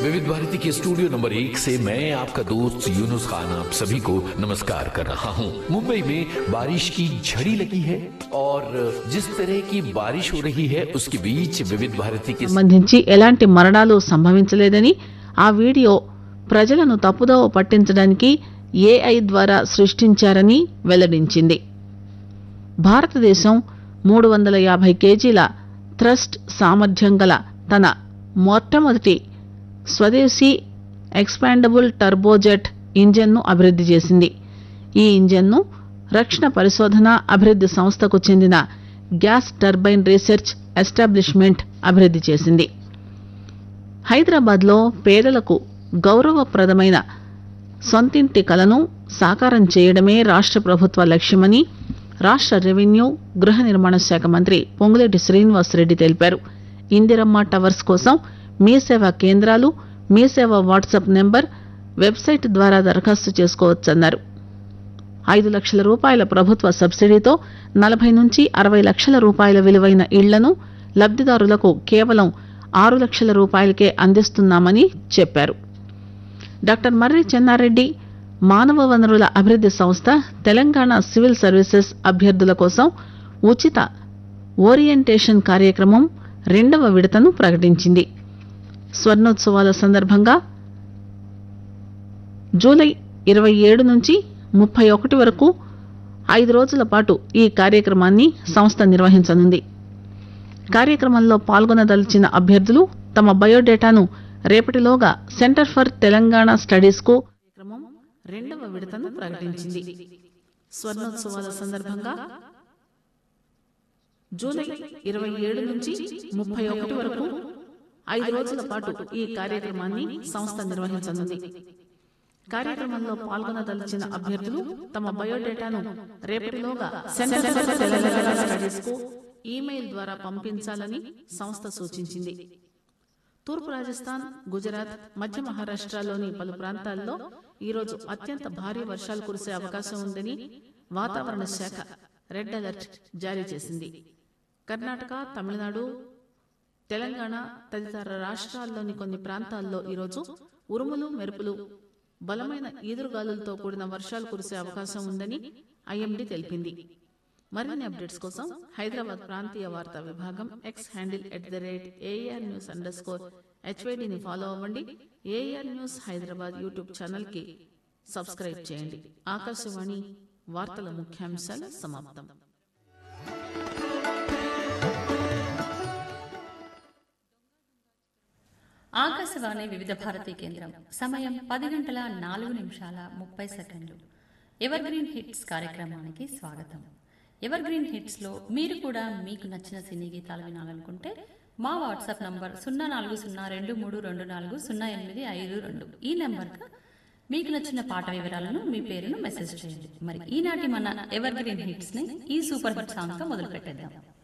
विविध भारती के studio number एक से मैं आपका दोस्त यूनुस खान आप सभी को नमस्कार कर रहा हूं। मुंबई में बारिश की झड़ी लगी है और जिस तरह की बारिश हो रही है उसके बीच विविध भारती के సంబంధించి ఎలాంటి మరణాలు సంభవించలేదని ఆ వీడియో ప్రజలను తప్పుదోవ పట్టించడానికి ఏఐ ద్వారా సృష్టించారని వెల్లడించింది భారతదేశం మూడు వందల యాభై కేజీల థ్రస్ట్ సామర్థ్యం గల తన మొట్టమొదటి స్వదేశీ ఎక్స్పాండబుల్ టర్బోజెట్ ఇంజన్ను అభివృద్ధి చేసింది ఈ ఇంజన్ను రక్షణ పరిశోధన అభివృద్ధి సంస్థకు చెందిన గ్యాస్ టర్బైన్ రీసెర్చ్ ఎస్టాబ్లిష్మెంట్ అభివృద్ధి చేసింది హైదరాబాద్లో పేదలకు గౌరవప్రదమైన సొంతింటి కలను సాకారం చేయడమే రాష్ట్ర ప్రభుత్వ లక్ష్యమని రాష్ట్ర రెవెన్యూ గృహ నిర్మాణ శాఖ మంత్రి పొంగులేటి శ్రీనివాసరెడ్డి తెలిపారు ఇందిరమ్మ టవర్స్ కోసం మీ సేవా కేంద్రాలు మీ సేవ వాట్సాప్ నెంబర్ వెబ్సైట్ ద్వారా దరఖాస్తు చేసుకోవచ్చన్నారు ఐదు లక్షల రూపాయల ప్రభుత్వ సబ్సిడీతో నలభై నుంచి అరవై లక్షల రూపాయల విలువైన ఇళ్లను లబ్దిదారులకు కేవలం ఆరు లక్షల రూపాయలకే అందిస్తున్నామని చెప్పారు డాక్టర్ మర్రి చెన్నారెడ్డి మానవ వనరుల అభివృద్ధి సంస్థ తెలంగాణ సివిల్ సర్వీసెస్ అభ్యర్థుల కోసం ఉచిత ఓరియంటేషన్ కార్యక్రమం రెండవ విడతను ప్రకటించింది స్వర్ణోత్సవాల సందర్భంగా జూలై ఇరవై ఏడు నుంచి ముప్పై ఒకటి వరకు ఐదు రోజుల పాటు ఈ కార్యక్రమాన్ని సంస్థ నిర్వహించనుంది కార్యక్రమంలో పాల్గొనదలిచిన అభ్యర్థులు తమ బయోడేటాను రేపటిలోగా సెంటర్ ఫర్ తెలంగాణ స్టడీస్ కు కార్యక్రమం రెండవ విడతను ప్రకటించింది స్వర్ణోత్సవాల సందర్భంగా జూలై ఇరవై ఏడు నుంచి ముప్పై ఒకటి వరకు ఐదు రోజుల పాటు ఈ కార్యక్రమాన్ని సంస్థ నిర్వహించనుంది కార్యక్రమంలో పాల్గొనదలిచిన అభ్యర్థులు తమ బయోడేటాను రేపటిలోగా సెంటర్ ఫర్ తెలంగాణ స్టడీస్ కు ఈమెయిల్ ద్వారా పంపించాలని సంస్థ సూచించింది తూర్పు రాజస్థాన్ గుజరాత్ మధ్య మహారాష్ట్రలోని పలు ప్రాంతాల్లో ఈరోజు అత్యంత భారీ వర్షాలు కురిసే అవకాశం ఉందని వాతావరణ శాఖ రెడ్ అలర్ట్ జారీ చేసింది కర్ణాటక తమిళనాడు తెలంగాణ తదితర రాష్ట్రాల్లోని కొన్ని ప్రాంతాల్లో ఈరోజు ఉరుములు మెరుపులు బలమైన ఈదురుగాలులతో కూడిన వర్షాలు కురిసే అవకాశం ఉందని ఐఎండీ తెలిపింది మరిన్ని అప్డేట్స్ కోసం హైదరాబాద్ ప్రాంతీయ వార్తా విభాగం X handle at the rate AIR news underscore హెచ్వైడిని ఫాలో అవ్వండి AIR news Hyderabad YouTube channel కి సబ్స్క్రైబ్ చేయండి ఆకాశవాణి వార్తల ముఖ్యాంశాలు సమాప్తం ఆకాశవాణి వివిధ భారతీ కేంద్రం సమయం పది గంటల నాలుగు నిమిషాల ముప్పై సెకండ్లు ఎవర్ గ్రీన్ హిట్స్ కార్యక్రమానికి స్వాగతం ఎవర్ గ్రీన్ హిట్స్ లో మీరు కూడా మీకు నచ్చిన సినీ గీతాలు వినాలనుకుంటే మా వాట్సాప్ నంబర్ సున్నా నాలుగు సున్నా రెండు మూడు రెండు నాలుగు సున్నా ఎనిమిది ఐదు రెండు ఈ నెంబర్కు మీకు నచ్చిన పాట వివరాలను మీ పేరును మెసేజ్ చేయండి మరి ఈనాటి మన ఎవర్ గ్రీన్ హిట్స్ ని ఈ సూపర్ హిట్ సాంగ్ తో మొదలు పెట్టేద్దాం